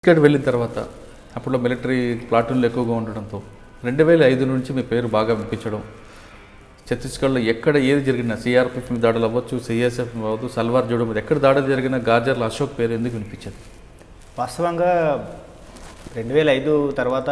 ఇక్కడ వెళ్ళిన తర్వాత అప్పుడు మిలిటరీ ప్లాటూన్లు ఎక్కువగా ఉండడంతో రెండు వేల ఐదు నుంచి మీ పేరు బాగా వినిపించడం ఛత్తీస్గఢ్లో ఎక్కడ ఏది జరిగినా సిఆర్పిఎఫ్ మీద దాడులు అవ్వచ్చు సిఎస్ఎఫ్ అవ్వదు సల్వార్ జోడు మీద ఎక్కడ దాడులు జరిగినా గాజర్ల అశోక్ పేరు ఎందుకు వినిపించదు వాస్తవంగా రెండు వేల ఐదు తర్వాత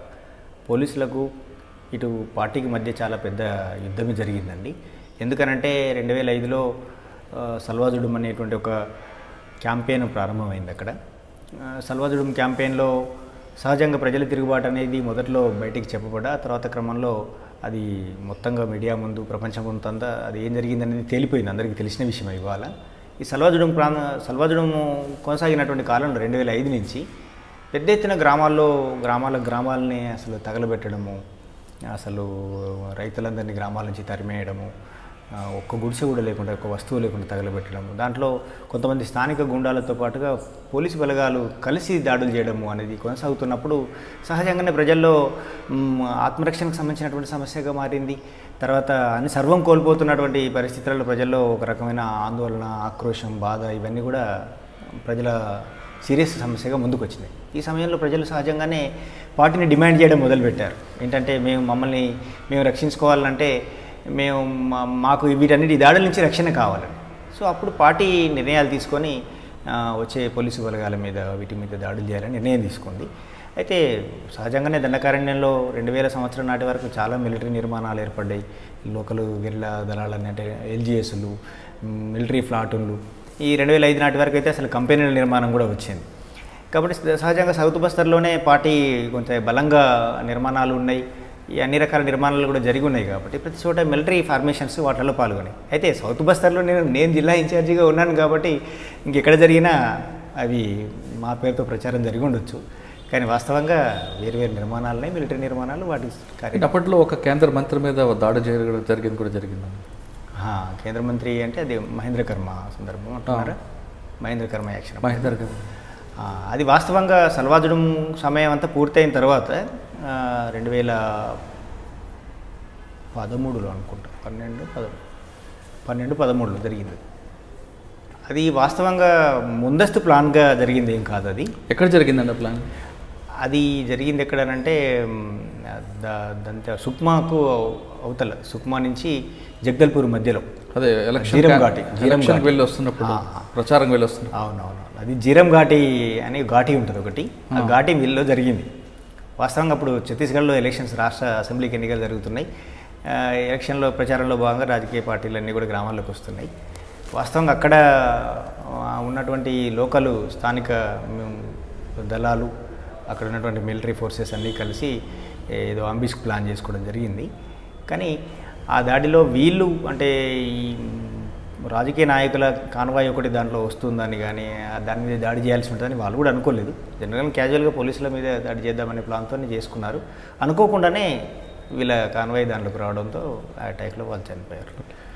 పోలీసులకు ఇటు పార్టీకి మధ్య చాలా పెద్ద యుద్ధమే జరిగిందండి ఎందుకనంటే రెండు వేల ఐదులో సల్వాజుడుం అనేటువంటి ఒక క్యాంపెయిన్ ప్రారంభమైంది అక్కడ ఆ, సల్వాజుడుం క్యాంపెయిన్లో సహజంగా ప్రజల తిరుగుబాటు అనేది మొదట్లో బయటికి చెప్పబడ ఆ తర్వాత క్రమంలో అది మొత్తంగా మీడియా ముందు ప్రపంచం ముందంతా అది ఏం జరిగిందనేది తేలిపోయింది అందరికీ తెలిసిన విషయం ఇవాళ ఈ సల్వాజుడం ప్రాంత సల్వాజుడం కొనసాగినటువంటి కాలంలో రెండు వేల ఐదు నుంచి పెద్ద ఎత్తున గ్రామాల్లో గ్రామాల గ్రామాలని అసలు తగలబెట్టడము అసలు రైతులందరినీ గ్రామాల నుంచి తరిమేయడము ఆ, ఒక్క గుడిసె కూడా లేకుండా ఒక్క వస్తువు లేకుండా తగలబెట్టడము దాంట్లో కొంతమంది స్థానిక గుండాలతో పాటుగా పోలీసు బలగాలు కలిసి దాడులు చేయడము అనేది కొనసాగుతున్నప్పుడు సహజంగానే ప్రజల్లో మ్, ఆత్మరక్షణకు సంబంధించినటువంటి సమస్యగా మారింది తర్వాత అన్ని సర్వం కోల్పోతున్నటువంటి పరిస్థితులలో ప్రజల్లో ఒక రకమైన ఆందోళన ఆక్రోశం బాధ ఇవన్నీ కూడా ప్రజల సీరియస్ సమస్యగా ముందుకు వచ్చినాయి ఈ సమయంలో ప్రజలు సహజంగానే పార్టీని డిమాండ్ చేయడం మొదలుపెట్టారు ఏంటంటే మేము మమ్మల్ని మేము రక్షించుకోవాలంటే మేము మా- మాకు వీటన్నిటి దాడుల నుంచి రక్షణ కావాలని సో అప్పుడు పార్టీ నిర్ణయాలు తీసుకొని ఆ, వచ్చే పోలీసు బలగాల మీద వీటి మీద దాడులు చేయాలని నిర్ణయం తీసుకుంది అయితే సహజంగానే దండకారణ్యంలో రెండు వేల సంవత్సరం నాటి వరకు చాలా మిలిటరీ నిర్మాణాలు ఏర్పడ్డాయి లోకల్ గిరిలా దళాలని అంటే ఎల్జిఎస్లు మిలిటరీ ఫ్లాటులు ఈ రెండు వేల ఐదు నాటి వరకు అయితే అసలు కంపెనీల నిర్మాణం కూడా వచ్చింది కాబట్టి సహజంగా సౌత్ బస్తర్లోనే పార్టీ కొంత బలంగా నిర్మాణాలు ఉన్నాయి ఈ అన్ని రకాల నిర్మాణాలు కూడా జరిగి ఉన్నాయి కాబట్టి ప్రతి చోట మిలిటరీ ఫార్మేషన్స్ వాటిలో పాల్గొన్నాయి అయితే సౌత్ బస్తర్లో నేను నేను జిల్లా ఇన్ఛార్జిగా ఉన్నాను కాబట్టి ఇంకెక్కడ జరిగినా అవి మా పేరుతో ప్రచారం జరిగి ఉండొచ్చు కానీ వాస్తవంగా వేరు వేరు నిర్మాణాలున్నాయి మిలిటరీ నిర్మాణాలు వాటి కార్య అంటే అప్పట్లో ఒక కేంద్ర మంత్రి మీద దాడి జరగడం జరిగింది కూడా జరిగింది ఆ, కేంద్ర మంత్రి అంటే అది మహేంద్ర కర్మ సందర్భం అంటున్నారా మహేంద్ర కర్మ యాక్షన్ మహేందర్ గారు ఆ, అది వాస్తవంగా సల్వాజుడం సమయం అంతా పూర్తయిన తర్వాత ఆ, రెండు వేల పదమూడులో అనుకుంటా పన్నెండు పదమూడు పన్నెండు పదమూడులో జరిగింది అది వాస్తవంగా ముందస్తు ప్లాన్గా జరిగింది ఏం కాదు అది ఎక్కడ జరిగిందండి ఆ ప్లాన్ అది జరిగింది ఎక్కడనంటే మ్, ద- దంత సుక్మాకు అవతల సుక్మా నుంచి జగదల్పూర్ మధ్యలో అదే ఎలక్షన్ జీరం క్యాంప్- ఘాటి, జీరం ఎలక్షన్కి ఘాటి. వెళ్ళి వస్తున్నప్పుడు ఆ, ఆ. ప్రచారం వెళ్ళి వస్తున్నప్పుడు అవునవును అది జీరం ఘాటి అనే ఘాటి ఉంటుంది ఒకటి ఆ ఘాటి మిల్లో జరిగింది వాస్తవంగా అప్పుడు ఛత్తీస్గఢ్లో ఎలక్షన్స్ రాష్ట్ర అసెంబ్లీకి ఎన్నికలు జరుగుతున్నాయి ఆ, ఎలక్షన్లో ప్రచారంలో భాగంగా రాజకీయ పార్టీలన్నీ కూడా గ్రామాల్లోకి వస్తున్నాయి వాస్తవంగా అక్కడ ఆ, ఉన్నటువంటి లోకల్ స్థానిక మ్, దళాలు అక్కడ ఉన్నటువంటి మిలిటరీ ఫోర్సెస్ అన్నీ కలిసి ఏదో అంబిస్క్ ప్లాన్ చేసుకోవడం జరిగింది కానీ ఆ దాడిలో వీళ్ళు అంటే ఈ రాజకీయ నాయకుల కాన్వాయ్ ఒకటి దాంట్లో వస్తుందని కానీ ఆ దాని మీద దాడి చేయాల్సి ఉంటుందని వాళ్ళు కూడా అనుకోలేదు జనరల్గా క్యాజువల్గా పోలీసుల మీద దాడి చేద్దామనే ప్లాన్తో చేసుకున్నారు అనుకోకుండానే వీళ్ళ కాన్వాయ్ దాంట్లోకి రావడంతో ఆ అటాక్లో వాళ్ళు చనిపోయారు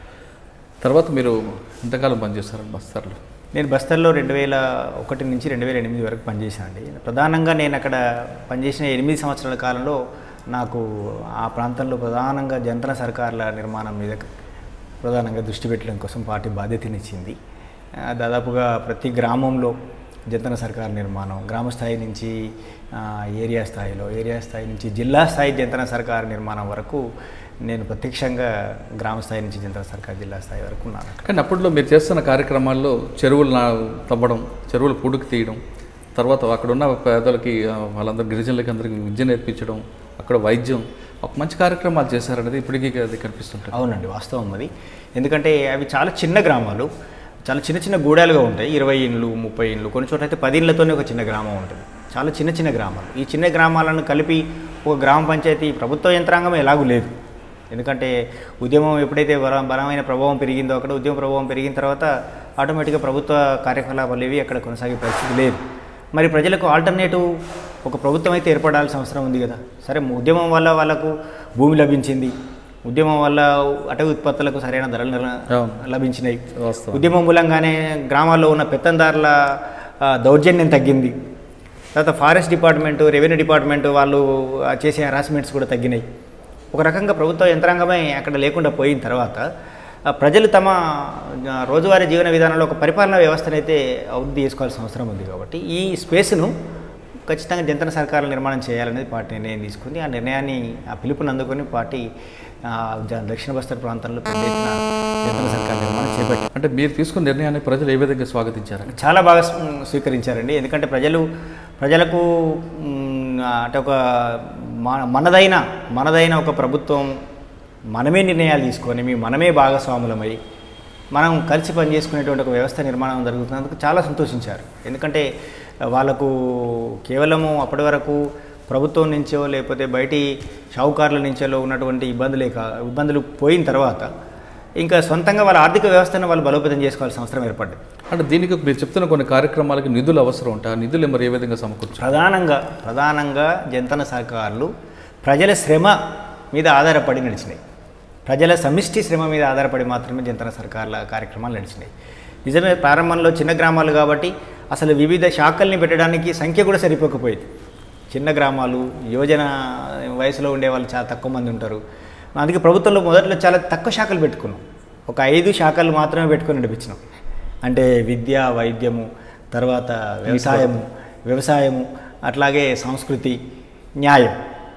తర్వాత మీరు ఎంతకాలం పనిచేస్తారండి బస్తార్లో నేను బస్తర్లో రెండు వేల ఒకటి నుంచి రెండు వేల ఎనిమిది వరకు పనిచేశాను అండి ప్రధానంగా నేను అక్కడ పనిచేసిన ఎనిమిది సంవత్సరాల కాలంలో నాకు ఆ ప్రాంతంలో ప్రధానంగా జంతన సర్కార్ల నిర్మాణం మీద ప్రధానంగా దృష్టి పెట్టడం కోసం పార్టీ బాధ్యతనిచ్చింది ఆ, దాదాపుగా ప్రతి గ్రామంలో జంతన సర్కార్ నిర్మాణం గ్రామ స్థాయి నుంచి ఆ, ఏరియా స్థాయిలో ఏరియా స్థాయి నుంచి జిల్లా స్థాయి జంతన సర్కార్ నిర్మాణం వరకు నేను ప్రత్యక్షంగా గ్రామ స్థాయి నుంచి జంతన సర్కార్ జిల్లా స్థాయి వరకు ఉన్నాను అక్కడ. కానీ అప్పట్లో మీరు చేస్తున్న కార్యక్రమాల్లో చెరువులు నా తవ్వడం చెరువులు పుడుకు తీయడం తర్వాత అక్కడ ఉన్న పేదలకి ఆ, వాళ్ళందరూ గిరిజనులకి అందరికీ విద్య నేర్పించడం అక్కడ వైద్యం ఒక మంచి కార్యక్రమాలు చేశారనేది ఇప్పటికీ అది కనిపిస్తుంటుంది అవునండి వాస్తవం అది ఎందుకంటే అవి చాలా చిన్న గ్రామాలు చాలా చిన్న చిన్న గూడాలుగా ఉంటాయి ఇరవై ఇండ్లు ముప్పై ఇండ్లు కొన్ని చోట్ల అయితే పది ఇండ్లతోనే ఒక చిన్న గ్రామం ఉంటుంది చాలా చిన్న చిన్న గ్రామాలు ఈ చిన్న గ్రామాలను కలిపి ఒక గ్రామ పంచాయతీ ప్రభుత్వ యంత్రాంగం ఎలాగూ లేదు ఎందుకంటే ఉద్యమం ఎప్పుడైతే బల- బలమైన ప్రభావం పెరిగిందో అక్కడ ఉద్యమ ప్రభావం పెరిగిన తర్వాత ఆటోమేటిక్గా ప్రభుత్వ కార్యకలాపాలు ఏవి అక్కడ కొనసాగే పరిస్థితి లేదు మరి ప్రజలకు ఆల్టర్నేటివ్ ఒక ప్రభుత్వం అయితే ఏర్పడాల్సిన అవసరం ఉంది కదా సరే ఉద్యమం వల్ల వాళ్ళకు భూమి లభించింది ఉద్యమం వల్ల అటవీ ఉత్పత్తులకు సరైన ధరలు నిల- అవును. లభించినాయి వాస్తవం. ఉద్యమం మూలంగానే గ్రామాల్లో ఉన్న పెత్తందారుల ఆ, దౌర్జన్యం తగ్గింది తర్వాత ఫారెస్ట్ డిపార్ట్మెంటు రెవెన్యూ డిపార్ట్మెంటు వాళ్ళు ఆ, చేసే హరాస్మెంట్స్ కూడా తగ్గినాయి ఒక రకంగా ప్రభుత్వ యంత్రాంగమే అక్కడ లేకుండా పోయిన తర్వాత ఆ, ప్రజలు తమ ఆ, రోజువారీ జీవన విధానంలో ఒక పరిపాలనా వ్యవస్థను అయితే అభివృద్ధి చేసుకోవాల్సిన అవసరం ఉంది కాబట్టి ఈ స్పేస్ను ఖచ్చితంగా జంతన సర్కారుల నిర్మాణం చేయాలనేది పార్టీ నిర్ణయం తీసుకుంది ఆ నిర్ణయాన్ని ఆ పిలుపుని అందుకొని పార్టీ ఆ, జ- దక్షిణ బస్తర్ ప్రాంతంలో పెద్ద ఎత్తున జంతన సర్కార్ నిర్మాణం చేపట్టింది అంటే మీరు తీసుకున్న నిర్ణయాన్ని ప్రజలు ఏ విధంగా స్వాగతించారు చాలా బాగా స్వ- స్వీకరించారండి ఎందుకంటే ప్రజలు ప్రజలకు మ్, అంటే ఒక మన- మనదైన మనదైన ఒక ప్రభుత్వం మనమే నిర్ణయాలు తీసుకొని మీ మనమే భాగస్వాములమై మనం కలిసి పనిచేసుకునేటువంటి ఒక వ్యవస్థ నిర్మాణం జరుగుతున్నందుకు చాలా సంతోషించారు ఎందుకంటే వాళ్ళకు కేవలము అప్పటి వరకు ప్రభుత్వం నుంచో లేకపోతే బయటి షావుకారుల నుంచో ఉన్నటువంటి ఇబ్బందులే కా ఇబ్బందులు పోయిన తర్వాత ఇంకా సొంతంగా వాళ్ళ ఆర్థిక వ్యవస్థను వాళ్ళు బలోపేతం చేసుకోవాల్సిన అవసరం ఏర్పడ్డది అంటే దీనికి మీరు చెప్తున్న కొన్ని కార్యక్రమాలకి నిధులు అవసరం ఉంటాయి ఆ నిధులు మరి ఏ విధంగా సమకూర్చారు ప్రధానంగా ప్రధానంగా జంతన సహకారులు ప్రజల శ్రమ మీద ఆధారపడి నడిచినాయి ప్రజల సమిష్టి శ్రమ మీద ఆధారపడి మాత్రమే జంతన సర్కార్ల కార్యక్రమాలు నడిచినాయి నిజమే ప్రారంభంలో చిన్న గ్రామాలు కాబట్టి అసలు వివిధ శాఖల్ని పెట్టడానికి సంఖ్య కూడా సరిపోకపోయేది చిన్న గ్రామాలు యువజన వయసులో ఉండే వాళ్ళు చాలా తక్కువ మంది ఉంటారు అందుకే ప్రభుత్వంలో మొదట్లో చాలా తక్కువ శాఖలు పెట్టుకున్నాం ఒక ఐదు శాఖలు మాత్రమే పెట్టుకొని నడిపించినాం అంటే విద్య వైద్యము తర్వాత వ్యవసాయము వ్యవసాయము అట్లాగే సంస్కృతి న్యాయం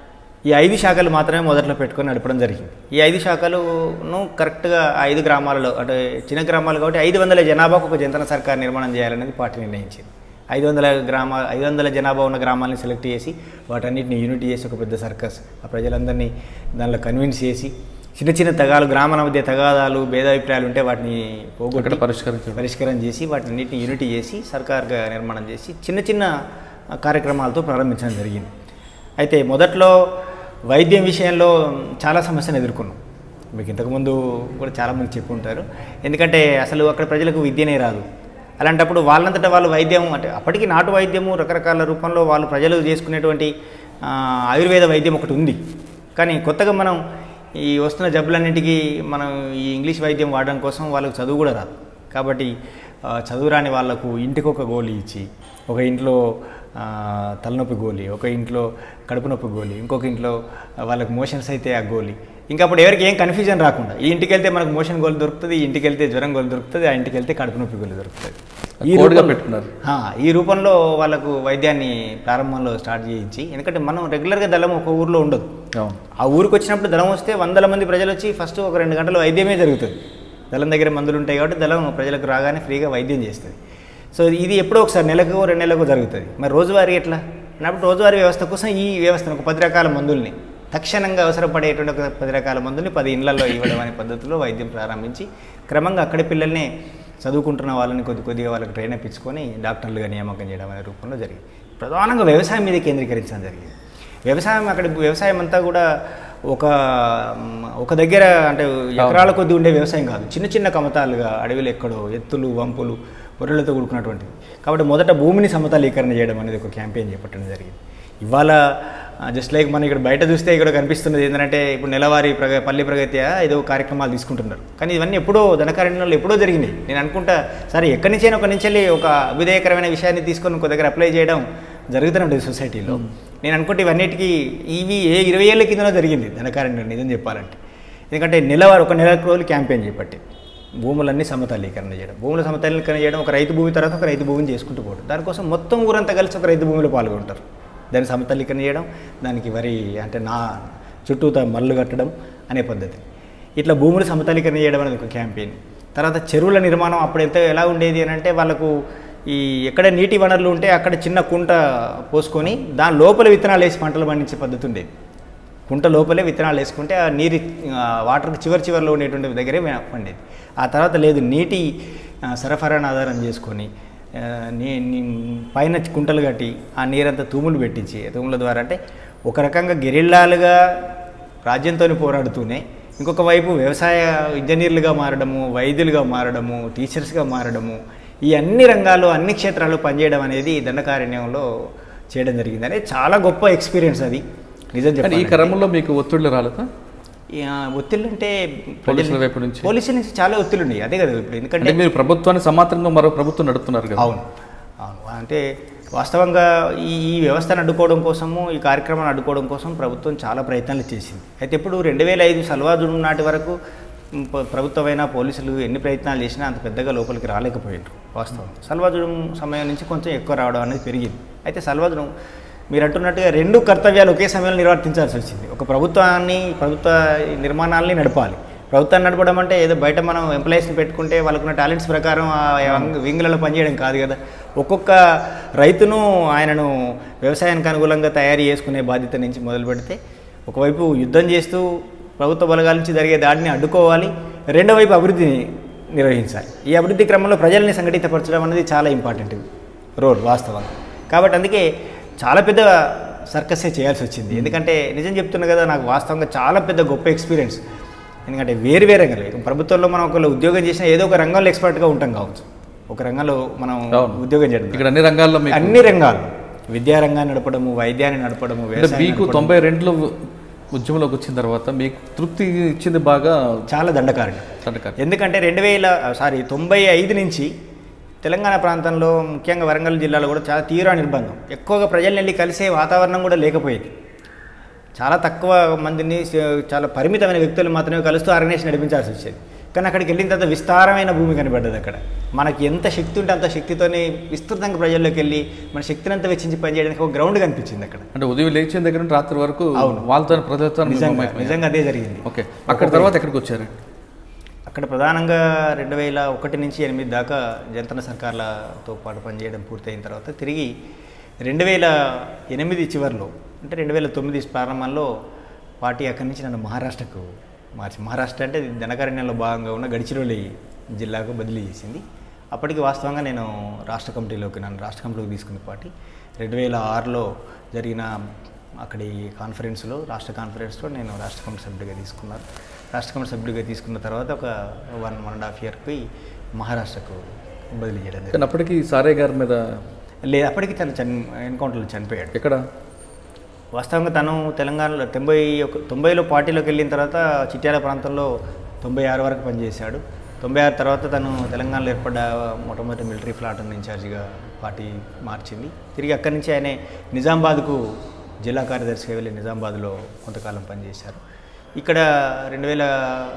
ఈ ఐదు శాఖలు మాత్రమే మొదట్లో పెట్టుకొని నడపడం జరిగింది ఈ ఐదు శాఖలను కరెక్ట్గా ఐదు గ్రామాలలో అంటే చిన్న గ్రామాలు కాబట్టి ఐదు వందల జనాభాకు ఒక జంతన సర్కార్ నిర్మాణం చేయాలనేది పార్టీ నిర్ణయించింది ఐదు వందల గ్రామ ఐదు వందల జనాభా ఉన్న గ్రామాలని సెలెక్ట్ చేసి వాటన్నిటిని యూనిట్ చేసి ఒక పెద్ద సర్కస్ ఆ ప్రజలందరినీ దానిలో కన్విన్స్ చేసి చిన్న చిన్న తగాలు గ్రామాల మధ్య తగాదాలు భేదాభిప్రాయాలు ఉంటే వాటిని అక్కడ పోగొట్టి పరిష్కరించడం పరిష్కారం చేసి వాటిని అన్నిటిని యూనిటీ చేసి సర్కార్గా నిర్మాణం చేసి చిన్న చిన్న కార్యక్రమాలతో ప్రారంభించడం జరిగింది అయితే మొదట్లో వైద్యం విషయంలో చాలా సమస్యను ఎదుర్కొన్నాం మీకు ఇంతకుముందు కూడా చాలామంది చెప్పి ఉంటారు ఎందుకంటే అసలు అక్కడ ప్రజలకు విద్యనే రాదు అలాంటప్పుడు వాళ్ళంతటా వాళ్ళు వైద్యం అంటే అప్పటికి నాటు వైద్యము రకరకాల రూపంలో వాళ్ళు ప్రజలు చేసుకునేటువంటి ఆ, ఆయుర్వేద వైద్యం ఒకటి ఉంది కానీ కొత్తగా మనం ఈ వస్తున్న జబ్బులన్నింటికి మనం ఈ ఇంగ్లీష్ వైద్యం వాడడం కోసం వాళ్ళకి చదువు కూడా రాదు కాబట్టి ఆ, చదువు రాని వాళ్ళకు ఇంటికి ఒక గోళీ ఇచ్చి ఒక ఇంట్లో ఆ, తలనొప్పి గోళీ ఒక ఇంట్లో కడుపు నొప్పి గోళీ ఇంకొక ఇంట్లో వాళ్ళకి మోషన్స్ అయితే ఆ గోళీ ఇంకా అప్పుడు ఎవరికి ఏం కన్ఫ్యూజన్ రాకుండా ఈ ఇంటికి వెళ్తే మనకు మోషన్ గోళీ దొరుకుతుంది ఈ ఇంటికి వెళ్తే జ్వరం గోళీ దొరుకుతుంది ఆ ఇంటికి వెళ్తే కడుపు నొప్పి గోళీ దొరుకుతుంది ఈ కోడ్గా రూపంలో- పెట్టుకున్నారు. ఆ, ఈ రూపంలో వాళ్ళకు వైద్యాన్ని ప్రారంభంలో స్టార్ట్ చేయించి ఎందుకంటే మనం రెగ్యులర్గా దళం ఒక ఊర్లో ఉండదు అవును ఆ ఊరికి వచ్చినప్పుడు దళం వస్తే వందల మంది ప్రజలు వచ్చి ఫస్ట్ ఒక రెండు గంటలు వైద్యమే జరుగుతుంది దళం దగ్గర మందులు ఉంటాయి కాబట్టి దళం ప్రజలకు రాగానే ఫ్రీగా వైద్యం చేస్తుంది సో ఇది ఎప్పుడో ఒకసారి నెలకు రెండు నెలలకు జరుగుతుంది మరి రోజువారీ ఎట్లా అన్నప్పుడు రోజువారీ వ్యవస్థ కోసం ఈ వ్యవస్థను ఒక పది రకాల మందుల్ని తక్షణంగా అవసరపడేటువంటి ఒక పది రకాల మందుల్ని పది ఇళ్లలో ఇవ్వడం అనే పద్ధతిలో వైద్యం ప్రారంభించి క్రమంగా అక్కడి పిల్లల్ని చదువుకుంటున్న వాళ్ళని కొద్ది కొద్దిగా వాళ్ళకి ట్రైన్ ఇప్పించుకొని డాక్టర్లుగా నియామకం చేయడం అనే రూపంలో జరిగింది ప్రధానంగా వ్యవసాయం మీద కేంద్రీకరించడం జరిగింది వ్యవసాయం అక్కడ వ్యవసాయం అంతా కూడా ఒక మ్, ఒక దగ్గర అంటే ఎకరాల కొద్ది ఉండే వ్యవసాయం కాదు చిన్న చిన్న కమతాలుగా అడవిలో ఎక్కడో ఎత్తులు వంపులు గొర్రెలతో కూడుకున్నటువంటిది కాబట్టి మొదట భూమిని సమతలీకరణ చేయడం అనేది ఒక క్యాంపెయిన్ చేపట్టడం జరిగింది ఇవాళ జస్ట్ లైక్ మనం ఇక్కడ బయట చూస్తే ఇక్కడ కనిపిస్తున్నది ఏంటంటే ఇప్పుడు నెలవారీ ప్రగ పల్లి ప్రగతి ఏదో కార్యక్రమాలు తీసుకుంటున్నారు కానీ ఇవన్నీ ఎప్పుడో ధనకారణ్యంలో ఎప్పుడో జరిగినాయి నేను అనుకుంటా సరే ఎక్కడి నుంచైనా ఒక నుంచి వెళ్ళి ఒక అభ్యుదయకరమైన విషయాన్ని తీసుకొని ఒక దగ్గర అప్లై చేయడం జరుగుతూనే ఉంటుంది సొసైటీలో నేను అనుకుంటే ఇవన్నిటికీ ఇవి ఏ ఇరవై ఏళ్ళ కిందనో జరిగింది ధనకారణ్యం నిజం చెప్పాలంటే ఎందుకంటే నెలవారు ఒక నెల రోజులు క్యాంపెయిన్ చేపట్టి భూములన్నీ సమతలీకరణ చేయడం భూముల సమతలీకరణ చేయడం ఒక రైతు భూమి తర్వాత ఒక రైతు భూమిని చేసుకుంటూ పోవడం దానికోసం మొత్తం ఊరంతా కలిసి ఒక రైతు భూమిలో పాల్గొంటారు దాన్ని సమతలీకరణ చేయడం దానికి వరి అంటే నా చుట్టూతా మల్లు కట్టడం అనే పద్ధతి ఇట్లా భూములు సమతలీకరణ చేయడం అనేది ఒక క్యాంపెయిన్ తర్వాత చెరువుల నిర్మాణం అప్పుడు ఎంత ఎలా ఉండేది అని అంటే వాళ్ళకు ఈ ఎక్కడ నీటి వనరులు ఉంటే అక్కడ చిన్న కుంట పోసుకొని దాని లోపల విత్తనాలు వేసి పంటలు పండించే పద్ధతి ఉండేది కుంట లోపలే విత్తనాలు వేసుకుంటే ఆ నీరు ఆ, వాటర్కి చివరి చివరిలో ఉండేటువంటి దగ్గరే వే- పండేది ఆ తర్వాత లేదు నీటి ఆ, సరఫరాను ఆధారం చేసుకొని ఆ, నీ నీ పైన కుంటలు కట్టి ఆ నీరంతా తూములు పెట్టించి తూముల ద్వారా అంటే ఒక రకంగా గెరిల్లాలుగా రాజ్యంతో పోరాడుతూనే ఇంకొక వైపు వ్యవసాయ ఇంజనీర్లుగా మారడము వైద్యులుగా మారడము టీచర్స్గా మారడము ఈ అన్ని రంగాల్లో అన్ని క్షేత్రాల్లో పనిచేయడం అనేది దండకారణ్యంలో చేయడం జరిగింది అనేది చాలా గొప్ప ఎక్స్పీరియన్స్ అది నిజం కానీ ఈ చెప్పాలంటే. క్రమంలో మీకు ఒత్తిళ్ళు రాలేదా ఈ, ఆ, ఒత్తిళ్ళు అంటే పోలీసుల వైపు నుంచి? పోలీసుల నుంచి చాలా ఒత్తిళ్ళు ఉన్నాయి అదే కదా ఇప్పుడు ఎందుకంటే అంటే మీరు ప్రభుత్వాన్ని సమాంతరంగా మరో ప్రభుత్వం నడుపుతున్నారు కదా అవును అవును అంటే వాస్తవంగా ఈ ఈ వ్యవస్థను అడ్డుకోవడం కోసము ఈ కార్యక్రమాన్ని అడ్డుకోవడం కోసం ప్రభుత్వం చాలా ప్రయత్నాలు చేసింది అయితే ఇప్పుడు రెండు వేల ఐదు సల్వాజుడు నాటి వరకు ప- ప్రభుత్వమైనా పోలీసులు ఎన్ని ప్రయత్నాలు చేసినా అంత పెద్దగా లోపలికి రాలేకపోయారు వాస్తవం సల్వాజుడం సమయం నుంచి కొంచెం ఎక్కువ రావడం అనేది పెరిగింది అయితే సల్వాజుడం మీరు అంటున్నట్టుగా రెండు కర్తవ్యాలు ఒకే సమయంలో నిర్వర్తించాల్సి వచ్చింది ఒక ప్రభుత్వాన్ని ప్రభుత్వ నిర్మాణాలని నడపాలి ప్రభుత్వాన్ని నడపడం అంటే ఏదో బయట మనం ఎంప్లాయీస్ని పెట్టుకుంటే వాళ్ళకున్న టాలెంట్స్ ప్రకారం ఆ వంగ- వింగులలో పనిచేయడం కాదు కదా ఒక్కొక్క రైతును ఆయనను వ్యవసాయానికి అనుకూలంగా తయారు చేసుకునే బాధ్యత నుంచి మొదలు పెడితే ఒకవైపు యుద్ధం చేస్తూ ప్రభుత్వ బలగాల నుంచి జరిగే దాడిని అడ్డుకోవాలి రెండో వైపు అభివృద్ధిని నిర్వహించాలి ఈ అభివృద్ధి క్రమంలో ప్రజల్ని సంఘటితపరచడం అనేది చాలా ఇంపార్టెంట్ రోల్ వాస్తవంగా కాబట్టి అందుకే చాలా పెద్ద సర్కసే చేయాల్సి వచ్చింది ఎందుకంటే నిజం చెప్తున్నా కదా నాకు వాస్తవంగా చాలా పెద్ద గొప్ప ఎక్స్పీరియన్స్ ఎందుకంటే వేరు వేరే రంగాలు ప్రభుత్వంలో మనం ఒకళ్ళు ఉద్యోగం చేసినా ఏదో ఒక రంగంలో ఎక్స్పర్ట్గా ఉంటాం కావచ్చు ఒక రంగంలో మనం అవును. ఉద్యోగం చేయడం ఇక్కడ అన్ని రంగాల్లో మీకు అన్ని రంగాలు విద్యారంగాన్ని నడపడము వైద్యాన్ని నడపడము అంటే వ్యవసాయాన్ని మీకు నడపడము. తొంభై రెండులో ఉద్యమంలోకి వచ్చిన తర్వాత మీకు తృప్తి ఇచ్చింది బాగా చాలా దండకారణ్యం సంతకాలు ఎందుకంటే రెండు వేల సారీ తొంభై ఐదు నుంచి తెలంగాణ ప్రాంతంలో ముఖ్యంగా వరంగల్ జిల్లాలో కూడా చాలా తీవ్ర నిర్బంధం ఎక్కువగా ప్రజల్ని వెళ్ళి కలిసే వాతావరణం కూడా లేకపోయేది చాలా తక్కువ మందిని స- చాలా పరిమితమైన వ్యక్తులు మాత్రమే కలుస్తూ ఆర్గనైజేషన్ నడిపించాల్సి వచ్చేది కానీ అక్కడికి వెళ్ళిన తర్వాత విస్తారమైన భూమి కనబడ్డది అక్కడ మనకి ఎంత శక్తి ఉంటే అంత శక్తితోనే విస్తృతంగా ప్రజల్లోకి వెళ్ళి మన శక్తిని అంతా వెచ్చించి పనిచేయడానికి ఒక గ్రౌండ్ కనిపించింది అక్కడ అంటే ఉదయం లేచిన దగ్గర నుండి రాత్రి వరకు అవును. వాళ్ళతో ప్రజలతో మీరు నిజంగా మమేకమయ్యారు. నిజంగా అదే జరిగింది ఓకే అక్కడ తర్వాత ఎక్కడికి వచ్చారు అక్కడ ప్రధానంగా రెండు వేల ఒకటి నుంచి ఎనిమిది దాకా జంతన సర్కార్లతో పాటు పనిచేయడం పూర్తయిన తర్వాత తిరిగి రెండు వేల ఎనిమిది చివరిలో అంటే రెండు వేల తొమ్మిది ప్రారంభంలో పార్టీ అక్కడి నుంచి నన్ను మహారాష్ట్రకు మార్చి మహారాష్ట్ర అంటే ధనకారణ్యంలో భాగంగా ఉన్న గడిచిరోలి జిల్లాకు బదిలీ చేసింది అప్పటికి వాస్తవంగా నేను రాష్ట్ర కమిటీలోకి నన్ను రాష్ట్ర కమిటీలోకి తీసుకున్న పార్టీ రెండు వేల ఆరులో జరిగిన అక్కడి కాన్ఫరెన్స్లో రాష్ట్ర కాన్ఫరెన్స్లో నేను రాష్ట్ర కమిటీ సభ్యుడిగా తీసుకున్నాను రాష్ట్ర కమిటీ సభ్యుడిగా తీసుకున్న తర్వాత ఒక వన్ వన్ అండ్ హాఫ్ ఇయర్కి మహారాష్ట్రకు బదిలీ చేయడం జరిగింది కానీ అప్పటికి సారే గారి మీద లే అప్పటికి తను చని ఎన్కౌంటర్లో చనిపోయాడు ఎక్కడ వాస్తవంగా తను తెలంగాణలో తొంభై ఒక తొంభైలో పార్టీలోకి వెళ్ళిన తర్వాత చిట్యాల ప్రాంతంలో తొంభై ఆరు వరకు పనిచేశాడు తొంభై ఆరు తర్వాత తను తెలంగాణలో ఏర్పడ్డ మొట్టమొదటి మిలిటరీ ప్లాటూన్ ఇన్ఛార్జిగా పార్టీ మార్చింది తిరిగి అక్కడి నుంచి ఆయన నిజామాబాద్కు జిల్లా కార్యదర్శిగా వెళ్ళి నిజామాబాద్లో కొంతకాలం పనిచేశారు ఇక్కడ రెండు వేల